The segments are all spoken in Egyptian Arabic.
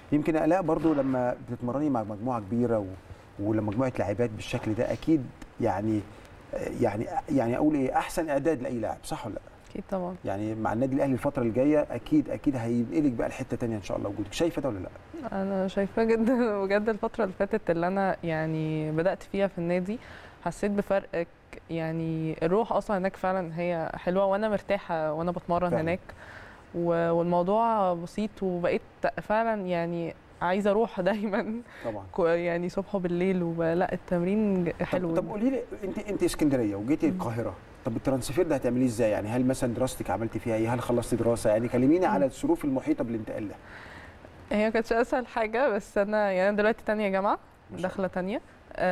يمكن الاء برضو لما بتتمرني مع مجموعه كبيره و... ولما مجموعه لاعبات بالشكل ده اكيد يعني يعني يعني اقول ايه احسن اعداد لاي لاعب صح ولا لا اكيد طبعا يعني مع النادي الاهلي الفتره الجايه اكيد اكيد هينقلك بقى لحته تانية ان شاء الله وجودك شايفه ده ولا لا انا شايفاه جدا بجد الفتره اللي فاتت اللي انا يعني بدات فيها في النادي حسيت بفرق يعني الروح اصلا هناك فعلا هي حلوه وانا مرتاحه وانا بتمرن فعلا. هناك و- والموضوع بسيط وبقيت فعلا يعني عايزه اروح دايما طبعا كو- يعني صبح وبالليل ولا التمرين ج- حلو طب, طب قولي لي انت انت اسكندريه وجيتي مم. القاهره طب الترانسفير ده هتعمليه ازاي يعني هل مثلا دراستك عملتي فيها ايه هل خلصتي دراسه يعني كلميني على الظروف المحيطه بالانتقال ده هي ما كانتش اسهل حاجه بس انا يعني انا دلوقتي تانية جامعه ما شاء داخله تانية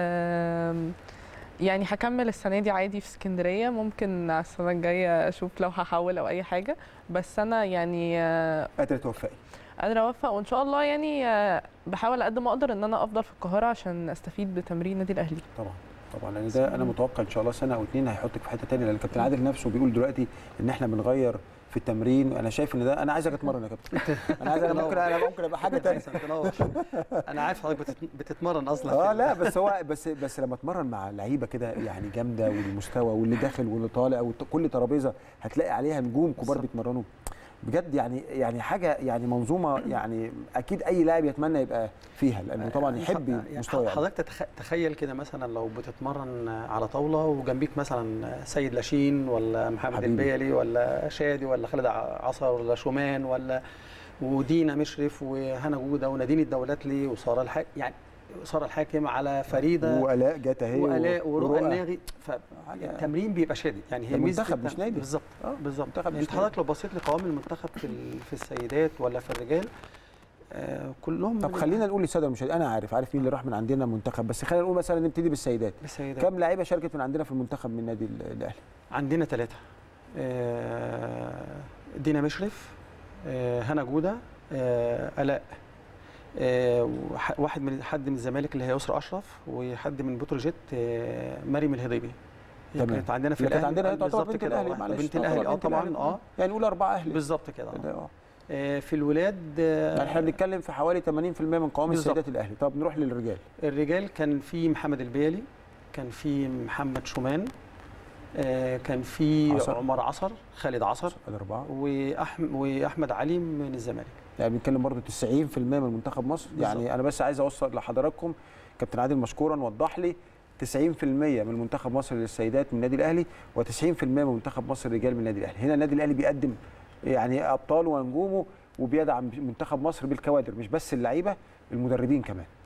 أم، يعني هكمل السنه دي عادي في اسكندريه ممكن على السنه الجايه اشوف لو هحول او اي حاجه بس انا يعني آه، قادره توفقي قادره اوفق وان شاء الله يعني آه، بحاول قد ما اقدر ان انا افضل في القاهره عشان استفيد بتمرين النادي الاهلي طبعا طبعا لان ده انا متوقع ان شاء الله سنه او اتنين هيحطك في حته تانية لان الكابتن عادل نفسه بيقول دلوقتي ان احنا بنغير في التمرين انا شايف ان ده انا عايزك اتمرن يا كابتن انا عايز انا ممكن انا ممكن ابقى حاجه تانية تنور انا عارف حضرتك بتت- بتتمرن اصلا اه في- لا بس هو بس بس لما اتمرن مع لعيبه كده يعني جامده والمستوى واللي داخل واللي طالع وكل ترابيزه هتلاقي عليها نجوم كبار بالظبط. بيتمرنوا بجد يعني يعني حاجه يعني منظومه يعني اكيد اي لاعب يتمنى يبقى فيها لانه طبعا يحب يعني مستوى يعني. حضرتك تتخ... تخيل كده مثلا لو بتتمرن على طاوله وجنبيك مثلا سيد لاشين ولا محمد حبيبي. البيلي ولا شادي ولا خالد ع- عصر ولا شومان ولا ودينا مشرف وهنا جوده ونادين الدولاتلي وساره الحاج يعني ساره الحاكم على فريده والاء جت اهي والاء ورؤى ورؤى. الناغي فالتمرين بيبقى شادد يعني ده هي ميزة منتخب الت- مش نادي. بالظبط اه بالظبط منتخب يعني مش انت حضرتك لو بصيت لقوام المنتخب في ال- في السيدات ولا في الرجال آه كلهم طب خلينا نقول للساده المشاهدين انا عارف عارف مين اللي راح من عندنا منتخب بس خلينا نقول مثلا نبتدي بالسيدات السيدات كم لاعيبه شاركت من عندنا في المنتخب من النادي ال- الاهلي عندنا ثلاثة دينا مشرف آه، هنا جودة آه، آلاء آه، وح- واحد من حد من الزمالك اللي هي يسرا أشرف وحد من بتروجيت آه، مريم الهضيبي هي تمام. كانت عندنا في اللي كانت الأهلي عندنا هي تعتبر بالظبط بنت كده الاهلي آه، معلش بنت تعتبر الأهلي اه بنت طبعا الأهلي. اه يعني نقول اربعه اهلي بالظبط كده كده آه. اه آه، في الولاد آه، يعني احنا بنتكلم في حوالي 80% من قوام بالظبط. السيدات الاهلي طب نروح للرجال الرجال كان في محمد البيلي كان في محمد شومان آه، كان في عصر. عمر عصر خالد عصر الاربعه وأحم- واحمد علي من الزمالك يعني بنتكلم برضه 90% من منتخب مصر بالظبط. يعني انا بس عايز اوصل لحضراتكم كابتن عادل مشكورا وضح لي 90% من منتخب مصر للسيدات من النادي الاهلي و90% من منتخب مصر الرجال من النادي الاهلي هنا النادي الاهلي بيقدم يعني ابطاله ونجومه وبيدعم منتخب مصر بالكوادر مش بس اللعيبه المدربين كمان